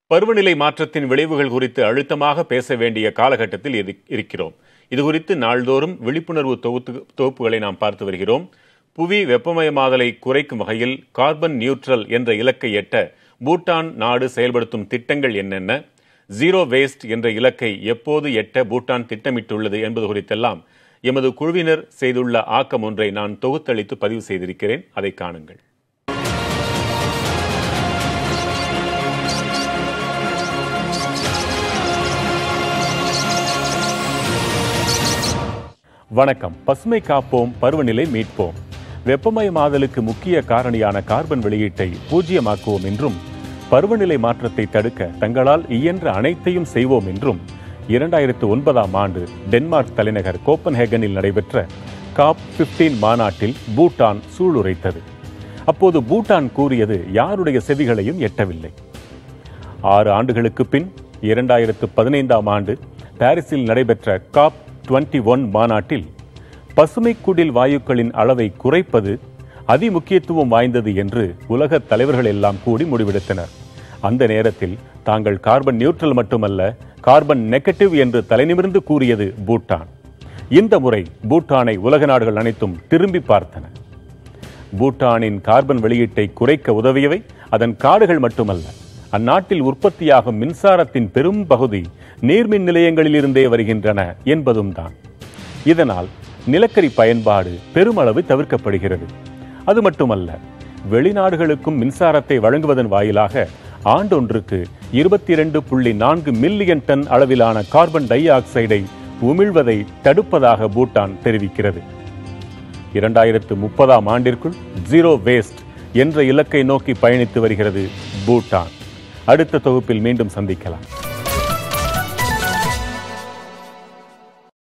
பருவநிலை மாற்றத்தின் விளைவுகள் குறித்து அழுத்தமாக பேச வேண்டிய காலகட்டத்தில் இரு- இருக்கிறோம் இது குறித்து நாள்தோறும் விழிப்புணர்வு தொகுத்து தொகுப்புகளை நாம் பார்த்து வருகிறோம் புவி வெப்பமயமாதலை குறைக்கும் வகையில் கார்பன் நியூட்ரல் என்ற இலக்கை எட்ட பூட்டான் நாடு செயல்படுத்தும் திட்டங்கள் என்னென்ன ஜீரோ வேஸ்ட் என்ற இலக்கை எப்போது எட்ட பூட்டான் திட்டமிட்டுள்ளது என்பது குறித்தெல்லாம் எமது குழுவினர் செய்துள்ள ஆக்கம் ஒன்றை நான் தொகுத்தளித்து பதிவு செய்திருக்கிறேன் அதை காணுங்கள் வணக்கம் பசுமை காப்போம் பருவநிலை மீட்போம் வெப்பமயமாதலுக்கு முக்கிய காரணியான கார்பன் வெளியீட்டை பூஜ்ஜியமாக்குவோம் என்றும் பருவநிலை மாற்றத்தை தடுக்க தங்களால் இயன்ற அனைத்தையும் செய்வோம் என்றும் இரண்டாயிரத்து ஒன்பதாம் ஆண்டு டென்மார்க் தலைநகர் கோப்பன்ஹேகனில் நடைபெற்ற காப் 15 மாநாட்டில் பூட்டான் சூளுரைத்தது அப்போது பூட்டான் கூறியது யாருடைய செவிகளையும் எட்டவில்லை ஆறு ஆண்டுகளுக்கு பின் இரண்டாயிரத்து பதினைந்தாம் ஆண்டு பாரிஸில் நடைபெற்ற காப் 21 ஒன் மாநாட்டில் பசுமை குடில் வாயுக்களின் அளவை குறைப்பது அதிமுக்கியத்துவம் வாய்ந்தது என்று உலக தலைவர்கள் எல்லாம் கூடி முடிவெடுத்தனர் அந்த நேரத்தில் தாங்கள் கார்பன் நியூட்ரல் மட்டுமல்ல கார்பன் நெகட்டிவ் என்று தலைநிமிர்ந்து கூறியது பூட்டான் இந்த முறை பூட்டானை உலக நாடுகள் அனைத்தும் திரும்பி பார்த்தன பூட்டானின் கார்பன் வெளியீட்டை குறைக்க உதவியவை அதன் காடுகள் மட்டுமல்ல அந்நாட்டில் உற்பத்தியாகும் மின்சாரத்தின் பெரும் பகுதி நீர்மின் நிலையங்களிலிருந்தே வருகின்றன என்பதும் தான் இதனால் நிலக்கரி பயன்பாடு பெருமளவு தவிர்க்கப்படுகிறது அது மட்டுமல்ல வெளிநாடுகளுக்கும் மின்சாரத்தை வழங்குவதன் வாயிலாக ஆண்டொன்றுக்கு இருபத்தி இரண்டு புள்ளி நான்கு மில்லியன் டன் அளவிலான கார்பன் டை ஆக்சைடை உமிழ்வதை தடுப்பதாக பூட்டான் தெரிவிக்கிறது இரண்டாயிரத்து முப்பதாம் ஆண்டிற்குள் ஜீரோ வேஸ்ட் என்ற இலக்கை நோக்கி பயணித்து வருகிறது பூட்டான் அடுத்த தொகுப்பில் மீண்டும் சந்திக்கலாம்